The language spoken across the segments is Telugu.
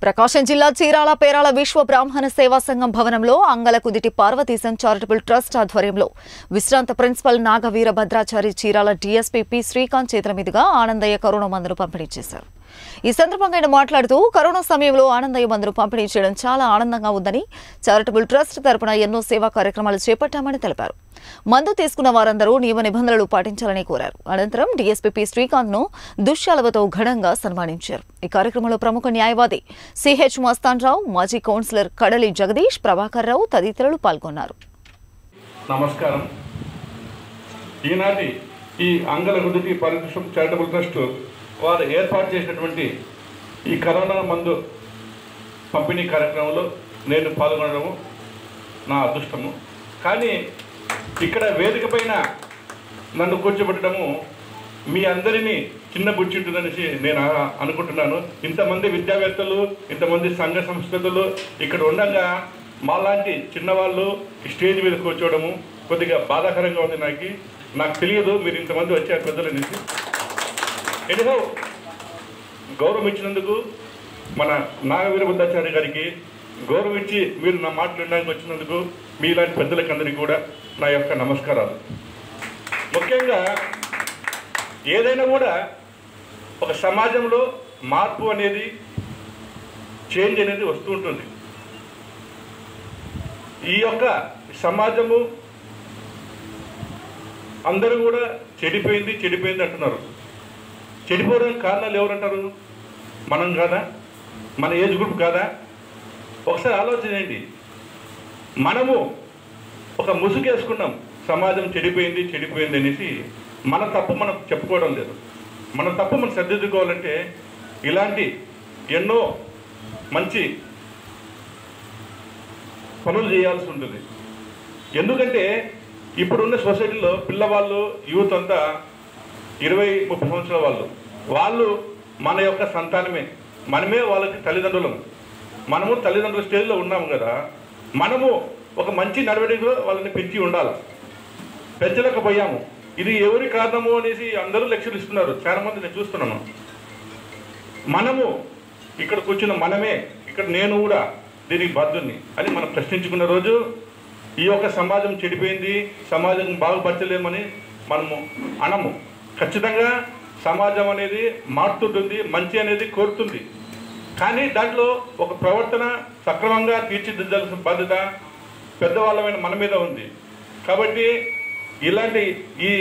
ప్రకాశం జిల్లా చీరాల పేరాల విశ్వ బ్రాహ్మణ సేవా సంఘం భవనంలో అంగల కుదిటి పార్వతీశం చారిటబుల్ ట్రస్ట్ ఆధ్వర్యంలో విశ్రాంత principal Nagaveera Bhadrachari Chirala DSP P Srikanth చేతుల మీదుగా ఆనందయ్య కరోనా మందును పంపిణీ చేశారు ఈ సందర్భంగా ఆయన మాట్లాడుతూ కరోనా సమయంలో ఆనందయ్య మందును పంపిణీ చేయడం చాలా ఆనందంగా ఉందని చారిటబుల్ ట్రస్ట్ తరపున ఎన్నో సేవా కార్యక్రమాలు చేపట్టామని తెలిపారు మందు తీసుకున్న వారందరూ నియమ నిబంధనలు పాటించాలని కోరారు అనంతరం డీఎస్పీ పి శ్రీకాంత్ ను దుశ్శాలవతో ఘనంగా సన్మానించారు ఈ కార్యక్రమంలో ప్రముఖ న్యాయవాది సిహెచ్ మస్తాన్ రావు మాజీ కౌన్సిలర్ కడలి జగదీష్ ప్రభాకర్ రావు తదితరులు పాల్గొన్నారు నమస్కారం ఈనాటి ఈ అంగల హృదయ పరిశ్రమ చారిటబుల్ ట్రస్ట్ వారు ఏర్పాటు చేసినటువంటి ఈ కరోనా మందు పంపిణీ కార్యక్రమంలో నేను పాల్గొనడము నా అదృష్టము కానీ ఇక్కడ వేదిక పైన నన్ను కూర్చోబెట్టడము మీ అందరినీ చిన్న బుచ్చింటుందనేసి నేను ఆ- అనుకుంటున్నాను ఇంతమంది విద్యావేత్తలు ఇంతమంది సంఘ సంస్కృతులు ఇక్కడ ఉండగా మాలాంటి చిన్నవాళ్ళు ఈ స్టేజ్ మీద కూర్చోవడము కొద్దిగా బాధాకరంగా ఉంది నాకు నాకు తెలియదు మీరు ఇంతమంది వచ్చారు పెద్దలనేసి ఎనిహో గౌరవం ఇచ్చినందుకు మన నాగవీర బుద్ధాచార్య గారికి గౌరవం ఇచ్చి మీరు నా మాటలు వినడానికి వచ్చినందుకు మీలాంటి పెద్దలకి అందరికీ కూడా నా యొక్క నమస్కారాలు ముఖ్యంగా ఏదైనా కూడా ఒక సమాజంలో మార్పు అనేది చేంజ్ అనేది వస్తూ ఉంటుంది ఈ యొక్క సమాజము అందరూ కూడా చెడిపోయింది చెడిపోయింది అంటున్నారు చెడిపోవడానికి కారణాలు ఎవరంటారు మనం కాదా మన ఏజ్ గ్రూప్ కాదా ఒకసారి ఆలోచించండి మనము ఒక ముసుగేసుకున్నాం సమాజం చెడిపోయింది చెడిపోయింది అనేసి మన తప్పు మనం చెప్పుకోవడం లేదు మన తప్పు మనం సర్దిద్దుకోవాలంటే ఇలాంటి ఎన్నో మంచి పనులు చేయాల్సి ఉంటుంది ఎందుకంటే ఇప్పుడున్న సొసైటీలో పిల్లవాళ్ళు యూత్ అంతా ఇరవై ముప్పై సంవత్సరాల వాళ్ళు వాళ్ళు మన యొక్క సంతానమే మనమే వాళ్ళకి తల్లిదండ్రులం మనము తల్లిదండ్రుల స్టేజ్లో ఉన్నాము కదా మనము ఒక మంచి నడవడిలో వాళ్ళని పెంచి ఉండాలి పెంచలేకపోయాము ఇది ఎవరి కారణము అనేసి అందరూ లెక్చర్లు ఇస్తున్నారు చాలా మంది నేను చూస్తున్నాను మనము ఇక్కడ కూర్చున్న మనమే ఇక్కడ నేను కూడా దీనికి బాధ్యుని అని మనం ప్రశ్నించుకున్న రోజు ఈ యొక్క సమాజం చెడిపోయింది సమాజం బాగుపరచలేమని మనము అనము ఖచ్చితంగా సమాజం అనేది మారుతుంటుంది మంచి అనేది కోరుతుంది కానీ దాంట్లో ఒక ప్రవర్తన సక్రమంగా తీర్చిదిద్దాల్సిన బాధ్యత పెద్దవాళ్ళమైన మన మీద ఉంది కాబట్టి ఇలాంటి ఈ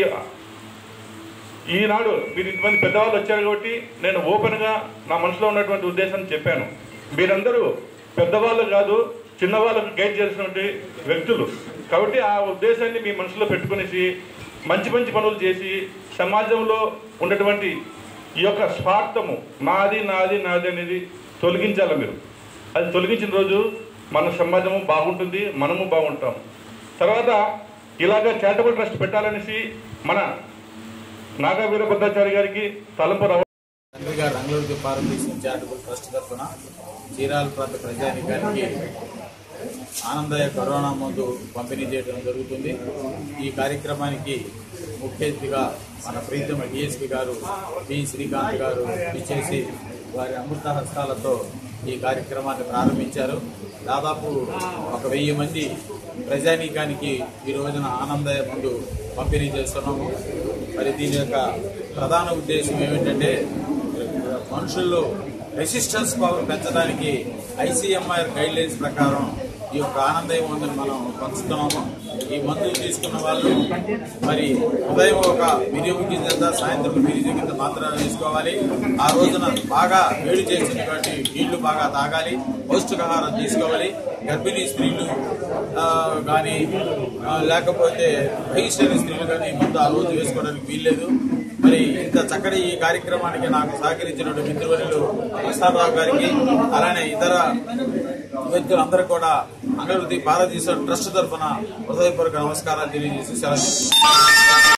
ఈనాడు మీరు ఇంతమంది పెద్దవాళ్ళు వచ్చారు కాబట్టి నేను ఓపెన్గా నా మనసులో ఉన్నటువంటి ఉద్దేశం చెప్పాను మీరందరూ పెద్దవాళ్ళు కాదు చిన్నవాళ్ళకు గైడ్ చేసినటువంటి వ్యక్తులు కాబట్టి ఆ ఉద్దేశాన్ని మీ మనసులో పెట్టుకునేసి మంచి మంచి పనులు చేసి సమాజంలో ఉన్నటువంటి ఈ యొక్క స్వార్థము నాది నాది నాది అనేది తొలగించాలి మీరు అది తొలగించిన రోజు మన సమాజము బాగుంటుంది మనము బాగుంటాం తర్వాత ఇలాగ చారిటబుల్ ట్రస్ట్ పెట్టాలనేసి మన నాగా వీరభద్రాచారి గారికి తలంపు రావ తండ్రి గారు రంగులూరు పార్వతీశం చారిటబుల్ ట్రస్ట్ తరఫున చీరాల ప్రాంత ప్రజానికానికి ఆనందయ్య కరోనా మందు పంపిణీ చేయడం జరుగుతుంది ఈ కార్యక్రమానికి ముఖ్య అతిథిగా మన ప్రీతమ డిఎస్పీ గారు పి శ్రీకాంత్ గారు ఇచ్చేసి వారి అమృత హస్తాలతో ఈ కార్యక్రమాన్ని ప్రారంభించారు దాదాపు ఒక వెయ్యి మంది ప్రజానీకానికి ఈ రోజున ఆనందయ్య మందు పంపిణీ చేస్తున్నాము మరి దీని యొక్క ప్రధాన ఉద్దేశం ఏమిటంటే మనుషుల్లో రెసిస్టెన్స్ పవర్ పెంచడానికి ఐసీఎంఆర్ గైడ్ లైన్స్ ప్రకారం ఈ యొక్క ఆనందయం మందుని మనం పంచుతున్నాము ఈ మందు తీసుకున్న వాళ్ళు మరి ఉదయం ఒక మిరియం గింజ సాయంత్రం మిరియం గింజ మాత్రం వేసుకోవాలి ఆ రోజున బాగా వేడి చేసినటువంటి నీళ్లు బాగా తాగాలి పౌష్టికాహారం తీసుకోవాలి గర్భిణీ స్త్రీలు కానీ లేకపోతే వయసు స్త్రీలు కానీ ఈ మందు ఆ రోజు వేసుకోవడానికి వీల్లేదు మరి ఇంత చక్కటి ఈ కార్యక్రమానికి నాకు సహకరించిన మిత్రులు ప్రసాదరావు గారికి అలానే ఇతర వ్యక్తులందరూ కూడా అంగళవృద్ధి భారతదేశ ట్రస్ట్ తరఫున హృదయపూర్వక నమస్కారాలు తెలియజేసి సెలవు